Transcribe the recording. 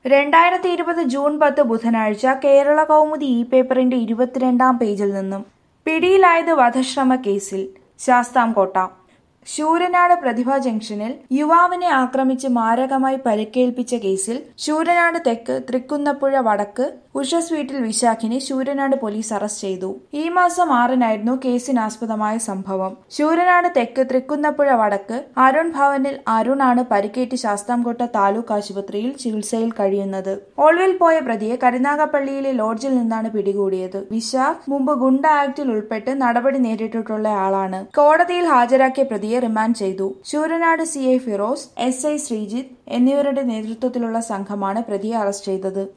രണ്ടായിരത്തി ഇരുപത് ജൂൺ പത്ത് ബുധനാഴ്ച കേരള കൗമുദി ഇ പേപ്പറിന്റെ ഇരുപത്തിരണ്ടാം പേജിൽ നിന്നും പിടിയിലായത് വധശ്രമ കേസിൽ ശാസ്താംകോട്ട ശൂരനാട് പ്രതിഭ ജംഗ്ഷനിൽ യുവാവിനെ ആക്രമിച്ച് മാരകമായി പരിക്കേൽപ്പിച്ച കേസിൽ ശൂരനാട് തെക്ക് തൃക്കുന്നപ്പുഴ വടക്ക് ഉഷസ് വീട്ടിൽ വിശാഖിനെ ശൂരനാട് പോലീസ് അറസ്റ്റ് ചെയ്തു ഈ മാസം ആറിനായിരുന്നു കേസിനാസ്പദമായ സംഭവം ശൂരനാട് തെക്ക് തൃക്കുന്നപ്പുഴ വടക്ക് അരുൺ ഭവനിൽ അരുണാണ് പരിക്കേറ്റ് ശാസ്താംകോട്ട താലൂക്ക് ആശുപത്രിയിൽ ചികിത്സയിൽ കഴിയുന്നത് ഒളിവിൽ പോയ പ്രതിയെ കരുനാഗപ്പള്ളിയിലെ ലോഡ്ജിൽ നിന്നാണ് പിടികൂടിയത് വിശാഖ് മുമ്പ് ഗുണ്ട ആക്ടിൽ ഉൾപ്പെട്ട് നടപടി നേരിട്ടിട്ടുള്ള ആളാണ് കോടതിയിൽ ഹാജരാക്കിയ പ്രതിയെ റിമാൻഡ് ചെയ്തു Sooranad C I Firoz S I Sreejith എന്നിവരുടെ നേതൃത്വത്തിലുള്ള സംഘമാണ് പ്രതിയെ അറസ്റ്റ് ചെയ്തത്